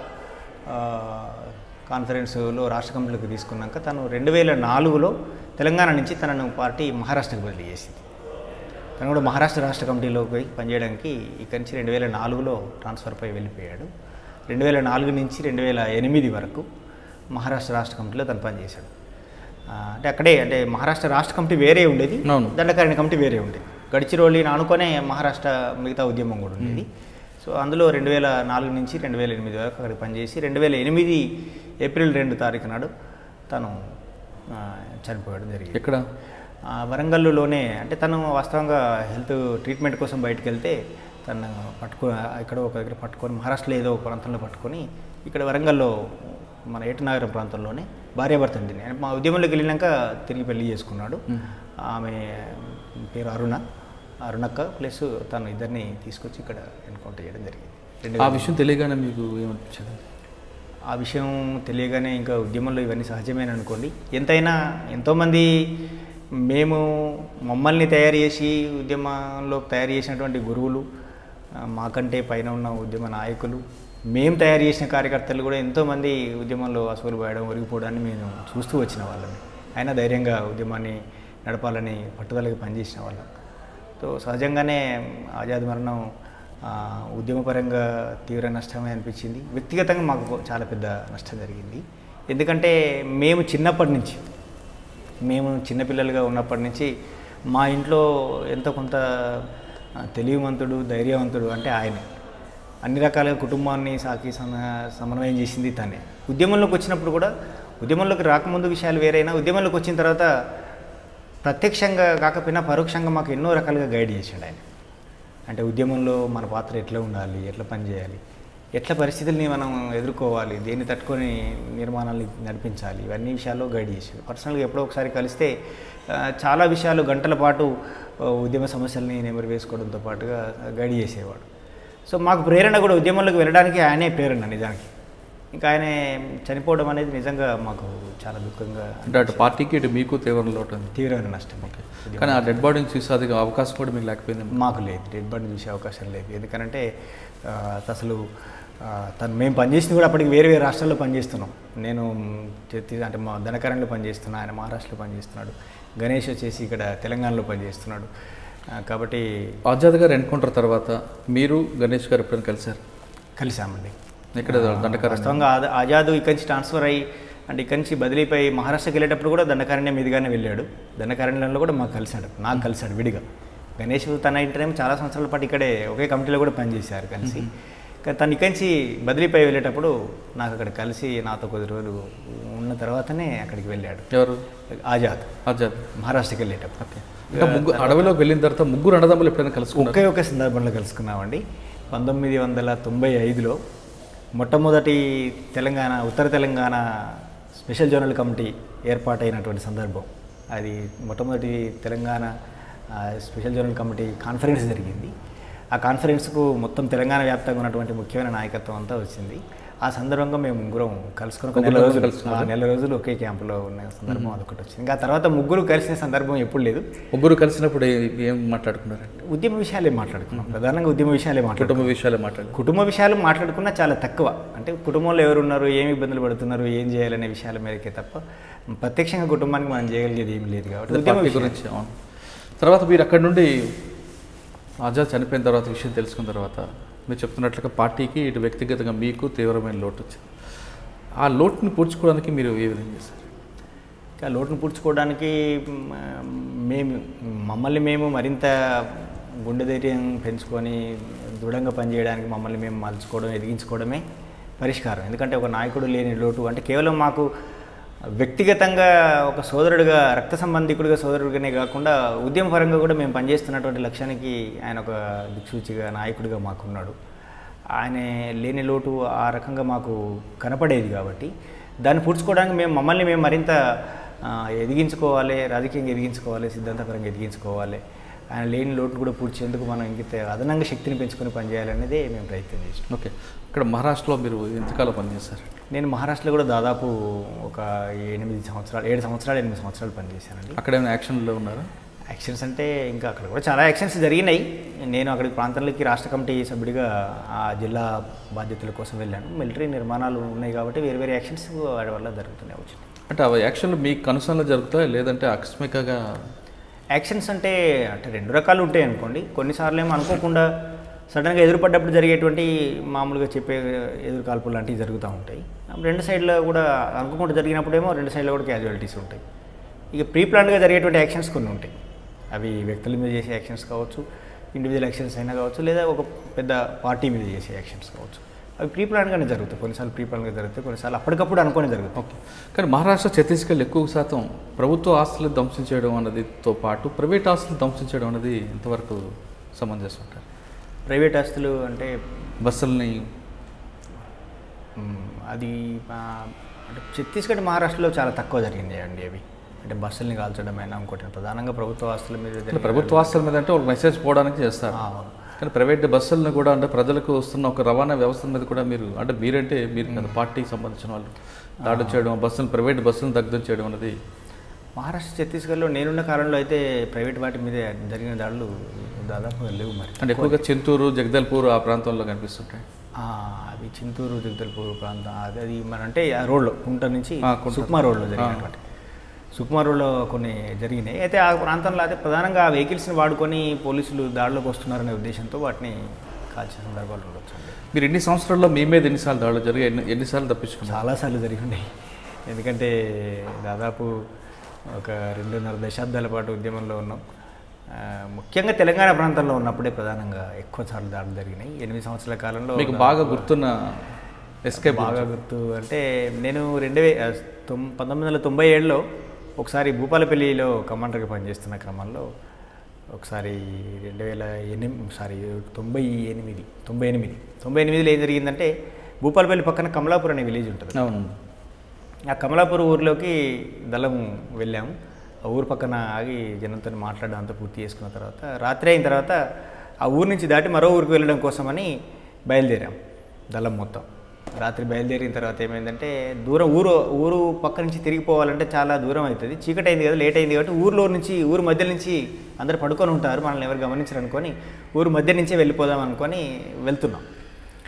ఆ, కాన్ఫరెన్స్లో రాష్ట్ర కమిటీలోకి తీసుకున్నాక తను రెండు వేల నాలుగులో తెలంగాణ నుంచి తనను పార్టీ మహారాష్ట్రకు బదిలీ చేసింది తను కూడా మహారాష్ట్ర రాష్ట్ర కమిటీలోకి పోయి పనిచేయడానికి ఇక్కడి నుంచి రెండు వేల నాలుగులో ట్రాన్స్ఫర్పై వెళ్ళిపోయాడు రెండు వేల నాలుగు నుంచి రెండు వేల ఎనిమిది వరకు మహారాష్ట్ర రాష్ట్ర కమిటీలో తను పనిచేశాడు ఆ, అంటే అక్కడే అంటే మహారాష్ట్ర రాష్ట్ర కమిటీ వేరే ఉండేది అవును. దండకారణ్య కమిటీ వేరే ఉండేది గడిచిరోలిని ఆనుకొనే మహారాష్ట్ర మిగతా ఉద్యమం కూడా ఉండేది సో అందులో రెండు వేల నాలుగు నుంచి రెండు వేల ఎనిమిది వరకు అక్కడికి పనిచేసి రెండు వేల ఎనిమిది ఏప్రిల్ రెండు తారీఖు నాడు తను ఆ, చనిపోవడం జరిగింది ఎక్కడ ఆ, వరంగల్లులోనే అంటే తను వాస్తవంగా హెల్త్ ట్రీట్మెంట్ కోసం బయటకు వెళ్తే తను పట్టుకో ఇక్కడ ఒక దగ్గర పట్టుకొని మహారాష్ట్రలో ఏదో ఒక ప్రాంతంలో పట్టుకొని ఇక్కడ వరంగల్లో మన ఏటనగరం ప్రాంతంలోనే భార్యాభర్త ఉంటుంది ఆయన మా ఉద్యమంలోకి వెళ్ళినాక తిరిగి పెళ్లి చేసుకున్నాడు ఆమె పేరు అరుణ అరుణక్క ప్లస్ తను ఇద్దరిని తీసుకొచ్చి ఇక్కడ ఎన్కౌంటర్ చేయడం జరిగింది రెండు ఆ విషయం తెలియగానే మీకు ఏమనిపించింది ఆ విషయం తెలియగానే ఇంకా ఉద్యమంలో ఇవన్నీ సహజమేన అనుకోండి ఎంతైనా ఎంతోమంది మేము మమ్మల్ని తయారు చేసి ఉద్యమంలో తయారు చేసినటువంటి గురువులు ఆ, మాకంటే పైన ఉన్న ఉద్యమ నాయకులు మేము తయారు చేసిన కార్యకర్తలు కూడా ఎంతోమంది ఉద్యమంలో అసలు పోయడం ఒరిగిపోవడాన్ని మేము చూస్తూ వచ్చిన వాళ్ళని అయినా ధైర్యంగా ఉద్యమాన్ని నడపాలని పట్టుదలకి పనిచేసిన వాళ్ళం సో సహజంగానే ఆజాద్ మరణం ఆ, ఉద్యమపరంగా తీవ్ర నష్టమే అనిపించింది వ్యక్తిగతంగా మాకు చాలా పెద్ద నష్టం జరిగింది ఎందుకంటే మేము చిన్నప్పటి నుంచి మేము చిన్నపిల్లలుగా ఉన్నప్పటి నుంచి మా ఇంట్లో ఎంతో కొంత ఆ, తెలివివంతుడు ధైర్యవంతుడు అంటే ఆయనే అన్ని రకాలుగా కుటుంబాన్ని సాకి సమ సమన్వయం చేసింది తనే ఉద్యమంలోకి వచ్చినప్పుడు కూడా ఉద్యమంలోకి రాకముందు విషయాలు వేరైనా ఉద్యమంలోకి వచ్చిన తర్వాత ప్రత్యక్షంగా కాకపోయినా పరోక్షంగా మాకు ఎన్నో రకాలుగా గైడ్ చేసిండు ఆయన అంటే ఉద్యమంలో మన పాత్ర ఎట్లా ఉండాలి ఎట్లా పనిచేయాలి ఎట్లా పరిస్థితుల్ని మనం ఎదుర్కోవాలి దేన్ని తట్టుకొని నిర్మాణాన్ని నడిపించాలి ఇవన్నీ విషయాల్లో గైడ్ చేసాడు పర్సనల్గా ఎప్పుడో ఒకసారి కలిస్తే ఆ, చాలా విషయాలు గంటల పాటు ఆ, ఉద్యమ సమస్యల్ని నెమరు వేసుకోవడంతో పాటుగా గైడ్ చేసేవాడు సో మాకు ప్రేరణ కూడా ఉద్యమంలోకి వెళ్ళడానికి ఆయనే ప్రేరణ నిజానికి ఇంకా ఆయన చనిపోవడం అనేది నిజంగా మాకు చాలా దుఃఖంగా అంటే అటు పార్టీకి ఇటు మీకు తీవ్ర లోటు ఉంది తీవ్రమైన నష్టం కానీ ఆ డెడ్ బాడీని చూసి అది అవకాశం కూడా మీకు లేకపోయింది మాకు లేదు డెడ్ బాడీ చూసే అవకాశం లేదు ఎందుకంటే ఆ, అసలు ఆ, తను మేము పనిచేసింది కూడా అప్పటికి వేరే వేరే రాష్ట్రాల్లో పనిచేస్తున్నాం నేను ఛత్తీస్ అంటే మా ధనకరణ్లో పనిచేస్తున్నా ఆయన మహారాష్ట్రలో పనిచేస్తున్నాడు గణేష్ వచ్చేసి ఇక్కడ తెలంగాణలో పనిచేస్తున్నాడు ఆ, కాబట్టి ఆజాద్ గారు ఎన్కౌంటర్ తర్వాత మీరు గణేష్ గారు ఎప్పుడైనా కలిశారు కలిసామండి ఇక్కడ దండకారణ్యం వాస్తవంగా ఆజా- ఆజాద్ ఇక్కడి నుంచి ట్రాన్స్ఫర్ అయ్యి అంటే ఇక్కడి నుంచి బదిలీపై మహారాష్ట్రకి వెళ్ళేటప్పుడు కూడా దండకారణ్యం మీదుగానే వెళ్ళాడు దండకారణ్యంలో కూడా మాకు కలిశాడు నాకు కలిశాడు విడిగా గణేష్ తన ఇంటర్నేమ్ చాలా సంవత్సరాల పాటు ఇక్కడే ఒకే కమిటీలో కూడా పనిచేశారు కలిసి కానీ తను ఇక్కడి నుంచి బదిలీపై వెళ్ళేటప్పుడు నాకు అక్కడ కలిసి నాతో కొద్ది రోజులు ఉన్న తర్వాతనే అక్కడికి వెళ్ళాడు ఎవరు ఆజాద్ ఆజాద్ మహారాష్ట్రకి వెళ్ళేటప్పుడు ఇంకా ముగ్గురు అడవిలోకి వెళ్ళిన తర్వాత ముగ్గురు అన్నదమ్ములు ఎప్పుడైనా కలుసుకున్నారు ఒకే ఒక సందర్భంలో కలుసుకున్నామండి పంతొమ్మిది వందల తొంభై ఐదులో మొట్టమొదటి తెలంగాణ ఉత్తర తెలంగాణ స్పెషల్ జోనల్ కమిటీ ఏర్పాటైనటువంటి సందర్భం అది మొట్టమొదటి తెలంగాణ ఆ, స్పెషల్ జోనల్ కమిటీ కాన్ఫరెన్స్ జరిగింది ఆ కాన్ఫరెన్స్కు మొత్తం తెలంగాణ వ్యాప్తంగా ఉన్నటువంటి ముఖ్యమైన నాయకత్వం అంతా వచ్చింది ఆ సందర్భంగా మేము ముగ్గురం కలుసుకుని ఒక నెల ముగ్గురు రోజులు కలుసుకున్నారా? ఆ, నెల రోజులు ఒకే క్యాంపులో ఉన్న సందర్భం అదొకటి వచ్చింది ఇంకా తర్వాత ముగ్గురు కలిసిన సందర్భం ఎప్పుడు లేదు ముగ్గురు కలిసినప్పుడు ఏ- ఏం మాట్లాడుకున్నారండి ఉద్యమ విషయాలే మాట్లాడుకున్నాం ప్రధానంగా ఉద్యమ విషయాలే మాట్లాడుకున్నాం కుటుంబ విషయాలే మాట్లాడు కుటుంబ విషయాలు మాట్లాడుకున్నా చాలా తక్కువ అంటే కుటుంబంలో ఎవరు ఉన్నారు ఏమి ఇబ్బందులు పడుతున్నారు ఏం చేయాలనే విషయాల మేరకే తప్ప ప్రత్యక్షంగా కుటుంబానికి మనం చేయగలిగేది ఏమీ లేదు కాబట్టి ఉద్యమ పార్టీ విషయాలు. గురించి అవును తర్వాత మీరు అక్కడ నుండి ఆజాద్ చనిపోయిన తర్వాత విషయం తెలుసుకున్న తర్వాత మీరు చెప్తున్నట్లుగా పార్టీకి ఇటు వ్యక్తిగతంగా మీకు తీవ్రమైన లోటు వచ్చింది ఆ లోటుని పూడ్చుకోవడానికి మీరు ఏ విధంగా చేశారు ఇంకా లోటును పూడ్చుకోవడానికి మ్, మేము మమ్మల్ని మేము మరింత గుండె ధైర్యం పెంచుకొని దృఢంగా పనిచేయడానికి మమ్మల్ని మేము మలుచుకోవడం ఎదిగించుకోవడమే పరిష్కారం ఎందుకంటే ఒక నాయకుడు లేని లోటు అంటే కేవలం మాకు వ్యక్తిగతంగా ఒక సోదరుడిగా రక్త సంబంధికుడిగా సోదరుడిగానే కాకుండా ఉద్యమపరంగా కూడా మేము పనిచేస్తున్నటువంటి లక్ష్యానికి ఆయన ఒక దిక్సూచిగా నాయకుడిగా మాకున్నాడు ఆయన లేని లోటు ఆ రకంగా మాకు కనపడేది కాబట్టి దాన్ని పూడ్చుకోవడానికి మేము మమ్మల్ని మేము మరింత ఆ, ఎదిగించుకోవాలి రాజకీయంగా ఎదిగించుకోవాలి సిద్ధాంతపరంగా ఎదిగించుకోవాలి ఆయన లేని లోటును కూడా పూడ్చేందుకు మనం ఇంకిత అదనంగా శక్తిని పెంచుకొని పనిచేయాలనేదే మేము ప్రయత్నం చేసాం ఓకే ఇక్కడ మహారాష్ట్రలో మీరు ఎంతకాలం పనిచేశారు నేను మహారాష్ట్రలో కూడా దాదాపు ఒక ఎనిమిది సంవత్సరాలు ఏడు సంవత్సరాలు ఎనిమిది సంవత్సరాలు పనిచేశానండి అక్కడ ఏమైనా యాక్షన్లో ఉన్నారా యాక్షన్స్ అంటే ఇంకా అక్కడ కూడా చాలా యాక్షన్స్ జరిగినాయి నేను అక్కడికి ప్రాంతంలోకి రాష్ట్ర కమిటీ సభ్యుడిగా ఆ జిల్లా బాధ్యతల కోసం వెళ్ళాను మిలిటరీ నిర్మాణాలు ఉన్నాయి కాబట్టి వేరు వేరే యాక్షన్స్ వాటి వల్ల జరుగుతూనే వచ్చినాయి అంటే ఆ యాక్షన్లు మీకు కనుసనలో జరుగుతాయి లేదంటే ఆకస్మికంగా యాక్షన్స్ అంటే అంటే రెండు రకాలు ఉంటాయి అనుకోండి కొన్నిసార్లు ఏమో అనుకోకుండా సడన్గా ఎదురుపడ్డప్పుడు జరిగేటువంటి మామూలుగా చెప్పే ఎదురు కాల్పులు లాంటివి జరుగుతూ ఉంటాయి రెండు సైడ్లో కూడా అనుకోకుండా జరిగినప్పుడేమో రెండు సైడ్లో కూడా క్యాజువాలిటీస్ ఉంటాయి ఇక ప్రీ ప్లాన్గా జరిగేటువంటి యాక్షన్స్ కొన్ని ఉంటాయి అవి వ్యక్తుల మీద చేసే యాక్షన్స్ కావచ్చు ఇండివిజువల్ యాక్షన్స్ అయినా కావచ్చు లేదా ఒక పెద్ద పార్టీ మీద చేసే యాక్షన్స్ కావచ్చు అవి ప్రీ ప్లాన్గానే జరుగుతాయి కొన్నిసార్లు ప్రీ ప్లాన్గా జరుగుతాయి కొన్నిసార్లు అప్పటికప్పుడు అనుకొని జరుగుతాయి ఓకే కానీ మహారాష్ట్ర ఛత్తీస్గఢ్ ఎక్కువ శాతం ప్రభుత్వ ఆస్తులు ధ్వంసం చేయడం అన్నదితో పాటు ప్రైవేట్ ఆస్తులు ధ్వంసం చేయడం అనేది ఎంతవరకు సమంజసం అంటారు ప్రైవేట్ ఆస్తులు అంటే బస్సుల్ని మ్, అది ఆ, అంటే ఛత్తీస్గఢ్ మహారాష్ట్రలో చాలా తక్కువ జరిగింది అండి అవి అంటే బస్సుల్ని కాల్చడమైనా ఇంకోటి ప్రధానంగా ప్రభుత్వ ఆస్తుల మీద అంటే జరిగిన- ప్రభుత్వ ఆస్తుల మీద అంటే ఒక మెసేజ్ పోవడానికి చేస్తారు ఆ, కానీ ప్రైవేట్ బస్సులను కూడా అంటే ప్రజలకు వస్తున్న ఒక రవాణా వ్యవస్థ మీద కూడా మీరు అంటే మీరంటే మీరు కదా పార్టీకి సంబంధించిన వాళ్ళు దాడి చేయడం బస్సులు ప్రైవేట్ బస్సులను దగ్ధం చేయడం అనేది మహారాష్ట్ర ఛత్తీస్గఢ్లో నేనున్న కాలంలో అయితే ప్రైవేట్ వాటి మీద జరిగిన దాడులు దాదాపుగా లేవు మరి అంటే ఎక్కువగా చింతూరు జగదల్పూర్ ఆ ప్రాంతంలో కనిపిస్తుంటాయి ఆ, అవి చింతూరు జగదల్పూర్ ప్రాంతం అది అది మన అంటే ఆ రోడ్లో కుంట నుంచి ఆ, కుంట. సుకుమా రోడ్లో జరిగినటువంటి సుకుమా రోడ్లో కొన్ని జరిగినాయి అయితే ఆ ప్రాంతంలో అయితే ప్రధానంగా ఆ వెహికల్స్ని వాడుకొని పోలీసులు దాడిలోకి వస్తున్నారనే ఉద్దేశంతో వాటిని కాల్చిన సందర్భాలు ఉండొచ్చు అండి మీరు ఎన్ని సంవత్సరాల్లో మీ మీద ఎన్నిసార్లు దాడులు జరిగి ఎన్ని ఎన్నిసార్లు తప్పించుకున్నారు చాలాసార్లు జరిగి ఉన్నాయి ఎందుకంటే దాదాపు ఒక రెండున్నర దశాబ్దాల పాటు ఉద్యమంలో ఉన్నాం ఆ, ముఖ్యంగా తెలంగాణ ప్రాంతంలో ఉన్నప్పుడే ప్రధానంగా ఎక్కువ సార్లు దాడులు జరిగినాయి ఎనిమిది సంవత్సరాల కాలంలో మీకు బాగా గుర్తున్న ఎస్కేప్ బాగా గుర్తు అంటే నేను రెండు వే తొమ్ పంతొమ్మిది వందల తొంభై ఏడులో ఒకసారి భూపాలపల్లిలో కమాండర్గా పనిచేస్తున్న క్రమంలో ఒకసారి రెండు వేల ఎనిమిది సారీ తొంభై ఎనిమిది తొంభై ఎనిమిది తొంభై ఎనిమిదిలో ఏం జరిగిందంటే భూపాలపల్లి పక్కన కమలాపూర్ అనే విలేజ్ ఉంటుంది అవును ఆ కమలాపూర్ ఊర్లోకి దళం వెళ్ళాము ఆ ఊరు పక్కన ఆగి జనంతో మాట్లాడడం అంతా పూర్తి చేసుకున్న తర్వాత రాత్రి అయిన తర్వాత ఆ ఊరు నుంచి దాటి మరో ఊరికి వెళ్ళడం కోసమని బయలుదేరాం దళం మొత్తం రాత్రి బయలుదేరిన తర్వాత ఏమైందంటే దూరం ఊరు ఊరు పక్క నుంచి తిరిగిపోవాలంటే చాలా దూరం అవుతుంది చీకటి అయింది కదా లేట్ అయింది కాబట్టి ఊర్లో నుంచి ఊరు మధ్య నుంచి అందరు పడుకొని ఉంటారు మనల్ని ఎవరు గమనించరు అనుకొని ఊరు మధ్య నుంచే వెళ్ళిపోదాం అనుకొని వెళ్తున్నాం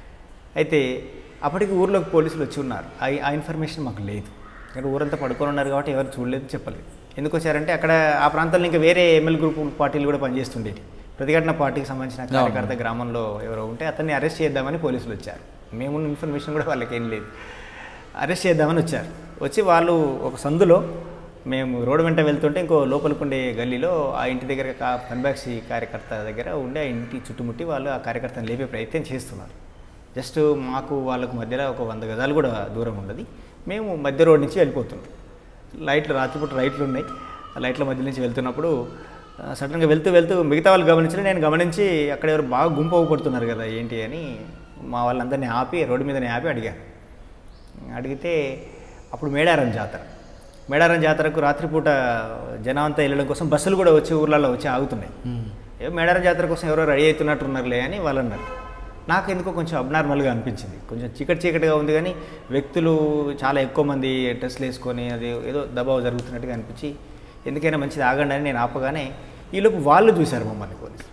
అయితే అప్పటికి ఊర్లోకి పోలీసులు వచ్చి ఉన్నారు ఆ ఆ ఇన్ఫర్మేషన్ మాకు లేదు ఇక్కడ ఊరంతా పడుకొని ఉన్నారు కాబట్టి ఎవరు చూడలేదు చెప్పలేదు ఎందుకు వచ్చారంటే అక్కడ ఆ ప్రాంతంలో ఇంకా వేరే ఎమ్మెల్యే గ్రూప్ పార్టీలు కూడా పనిచేస్తుండేవి ప్రతిఘటన పార్టీకి సంబంధించిన కార్యకర్త గ్రామంలో ఎవరో ఉంటే అతన్ని అరెస్ట్ చేద్దామని పోలీసులు వచ్చారు మేము ఇన్ఫర్మేషన్ కూడా వాళ్ళకి ఏం లేదు అరెస్ట్ చేద్దామని వచ్చారు వచ్చి వాళ్ళు ఒక సందులో మేము రోడ్డు వెంట వెళ్తుంటే ఇంకో లోపలికి ఉండే గల్లీలో ఆ ఇంటి దగ్గర కా- పన్బాక్సీ కార్యకర్త దగ్గర ఉండే ఆ ఇంటి చుట్టుముట్టి వాళ్ళు ఆ కార్యకర్తను లేపే ప్రయత్నం చేస్తున్నారు జస్ట్ మాకు వాళ్ళకు మధ్యలో ఒక వంద గజాలు కూడా దూరం ఉండదు మేము మధ్య రోడ్ నుంచి వెళ్ళిపోతున్నాం లైట్లు రాత్రిపూట లైట్లు ఉన్నాయి ఆ లైట్ల మధ్య నుంచి వెళ్తున్నప్పుడు ఆ, సడన్గా వెళ్తూ వెళ్తూ మిగతా వాళ్ళు గమనించిన నేను గమనించి అక్కడ ఎవరు బాగా గుంపు అవ్వబడుతున్నారు కదా ఏంటి అని మా వాళ్ళందరినీ ఆపి రోడ్డు మీదనే ఆపి అడిగాను అడిగితే అప్పుడు మేడారం జాతర మేడారం జాతరకు రాత్రిపూట జనం అంతా వెళ్ళడం కోసం బస్సులు కూడా వచ్చి ఊర్లలో వచ్చి ఆగుతున్నాయి ఏ మేడారం జాతర కోసం ఎవరో రెడీ అవుతున్నట్టున్నారులే అని వాళ్ళు అన్నారు నాకు ఎందుకో కొంచెం అబ్నార్మల్గా అనిపించింది కొంచెం చీకటి చీకటిగా ఉంది కానీ వ్యక్తులు చాలా ఎక్కువ మంది డ్రెస్సులు వేసుకొని అది ఏదో దబావ జరుగుతున్నట్టుగా అనిపించి ఎందుకైనా మంచిది ఆగండి అని నేను ఆపగానే ఈలోపు వాళ్ళు చూశారు మమ్మల్ని పోలీసులు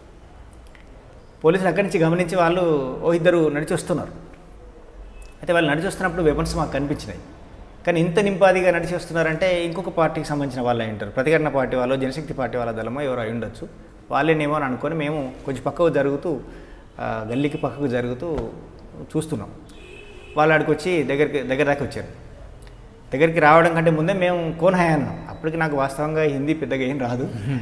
పోలీసులు అక్కడి నుంచి గమనించి వాళ్ళు ఓ ఇద్దరు నడిచి వస్తున్నారు అయితే వాళ్ళు నడిచి వస్తున్నప్పుడు వెపన్స్ మాకు కనిపించినాయి కానీ ఇంత నింపాదిగా నడిచి వస్తున్నారంటే ఇంకొక పార్టీకి సంబంధించిన వాళ్ళు అయి ఉంటారు ప్రతిఘటన పార్టీ వాళ్ళు జనశక్తి పార్టీ వాళ్ళ దళమో ఎవరో అయి ఉండొచ్చు వాళ్ళేనేమో అని అనుకొని మేము కొంచెం పక్కకు జరుగుతూ ఆ, గల్లీకి పక్కకు జరుగుతూ చూస్తున్నాం వాళ్ళు ఆడికి వచ్చి దగ్గరికి దగ్గర దాకా వచ్చారు దగ్గరికి రావడం కంటే ముందే మేము కోనహాయ్ అన్నాం అప్పటికి నాకు వాస్తవంగా హిందీ పెద్దగా ఏం రాదు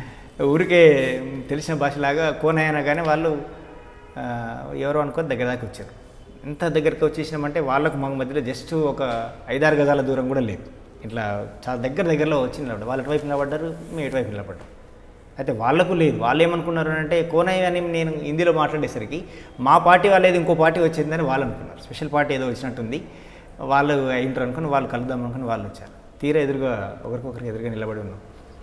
ఊరికే తెలిసిన భాషలాగా కోనహాయ్ అనగానే వాళ్ళు ఆ, ఎవరో అనుకొని దగ్గర దాకా వచ్చారు ఎంత దగ్గరికి వచ్చేసినామంటే వాళ్ళకు మా మధ్యలో జస్ట్ ఒక ఐదారు గజాల దూరం కూడా లేదు ఇట్లా చాలా దగ్గర దగ్గరలో వచ్చి నిలబడ్డారు వాళ్ళు ఎటువైపు నిలబడ్డారు మేము ఎటువైపు నిలబడ్డాం అయితే వాళ్ళకు లేదు వాళ్ళు ఏమనుకున్నారు అంటే కోనయ్య అని నేను హిందీలో మాట్లాడేసరికి మా పార్టీ వాళ్ళు ఏదో ఇంకో పార్టీ వచ్చిందని వాళ్ళు అనుకున్నారు స్పెషల్ పార్టీ ఏదో వచ్చినట్టుంది వాళ్ళు అయింటారు అనుకుని వాళ్ళు కలుద్దాం అనుకుని వాళ్ళు వచ్చారు తీరా ఎదురుగా ఒకరికొకరికి ఎదురుగా నిలబడి ఉన్నాం